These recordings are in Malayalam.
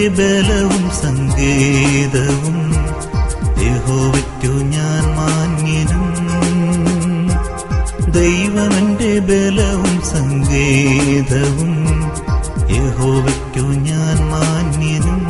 ബലവും സങ്കേതവും യഹോവയ്ക്കു ഞാൻ മാന്യനും ദൈവമെന്റെ ബലവും സങ്കേതവും യഹോവയ്ക്കു ഞാൻ മാന്യനും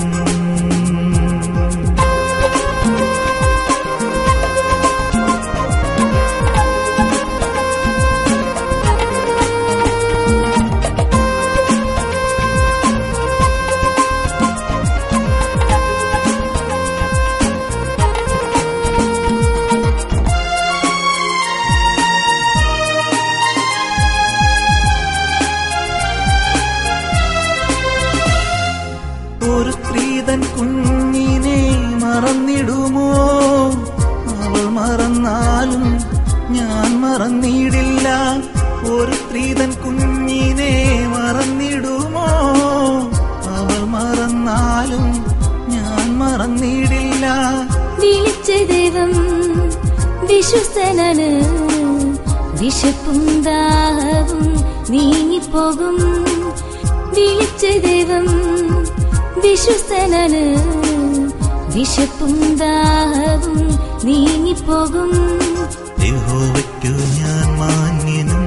ഒരു സ്ത്രീതൻ കുഞ്ഞിനെ മറന്നിടുമോ അവൾ മറന്നാലും ഞാൻ മറന്നിടില്ല ഒരു സ്ത്രീതൻ കുഞ്ഞിനെ മറന്നിടുമോ അവൾ മറന്നാലും ഞാൻ മറന്നിടില്ല വിളിച്ച ദൈവം വിശ്വസ്തനാണ് വിശപ്പും ദാഹവും നീങ്ങിപ്പോകും വിളിച്ച ദൈവം വിശ്വസ്തനാണ് വിശപ്പും ദാഹവും നീങ്ങിപ്പോകും യഹോവയ്ക്കു ഞാൻ മാന്യനും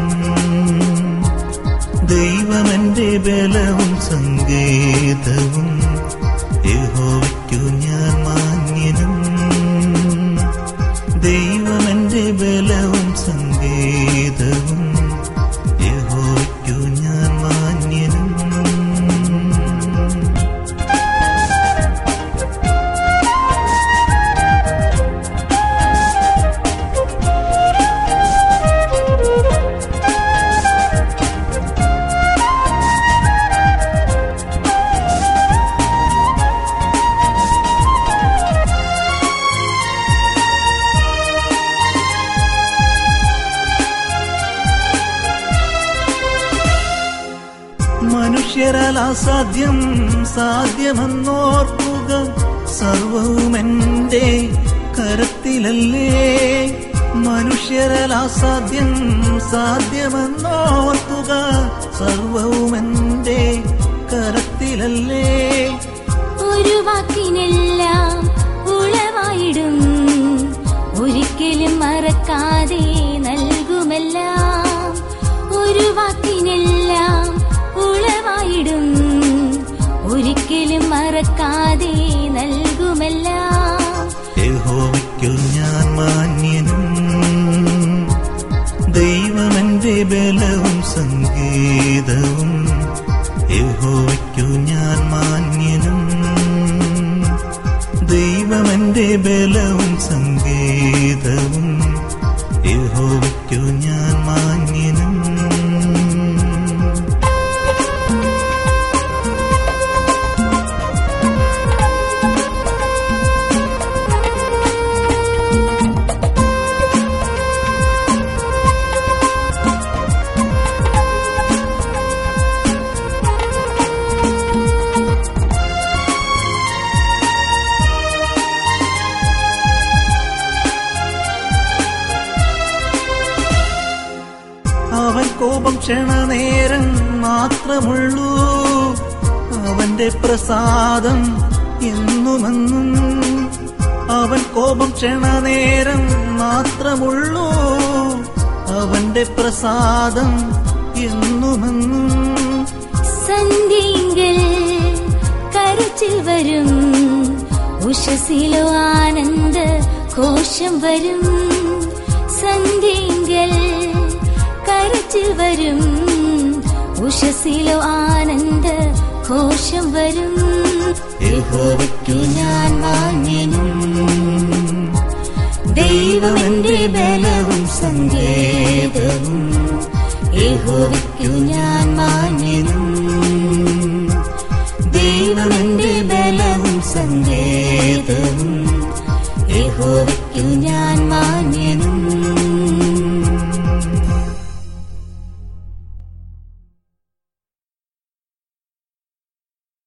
ദൈവമെന്റെ ബലവും സങ്കേതവും യഹോവയ്ക്കു ഞാൻ മാന്യനും ദൈവമെന്റെ ബലവും സങ്കേതവും യഹോവയ്ക്കു ഞാൻ മാന്യനും മനുഷ്യരാൽ അസാധ്യം സാധ്യമെന്നോർക്കുക സർവവും എന്റെ കരത്തിലല്ലേ മനുഷ്യരാൽ അസാധ്യം സാധ്യമെന്നോർക്കുക സർവവും എന്റെ കരത്തിലല്ലേ ഒരു വാക്കിനെല്ലാം ഉളവായിടും ഒരിക്കലും മറക്കാതെ നൽകുമെല്ലാം ഒരു വാക്കിനെല്ലാം ഉളവായിടും ഒരിക്കലും മറക്കാതെ നൽകുമെല്ലാം യഹോവയ്ക്കു ഞാൻ മാന്യനും ദൈവമെന്റെ ബലവും സംഗീതവും യഹോവയ്ക്കു ഞാൻ മാന്യനും ദൈവമെന്റെ ബലവും സംഗീതവും യഹോവയ്ക്കു ഞാൻ മാന്യനും അവൻ കോപം ക്ഷണനേരം മാത്രമുള്ളൂ അവന്റെ പ്രസാദം എന്നുമെന്നും അവൻ കോപം ക്ഷണനേരം മാത്രമുള്ളൂ അവന്റെ പ്രസാദം എന്നുമെന്നും സന്ധ്യയെങ്കിൽ കരച്ചിൽ വരും ഉഷസിലോ ആനന്ദ ഘോഷം വരും സന്ധ്യയെങ്കിൽ കരച്ചിൽ വരും ഉഷസിലോ ആനന്ദ ഘോഷം വരും യഹോവയ്ക്കു ഞാൻ മാന്യനും ദൈവമെന്റെ ബലവും സങ്കേതവും യഹോവയ്ക്കു ഞാൻ മാന്യനും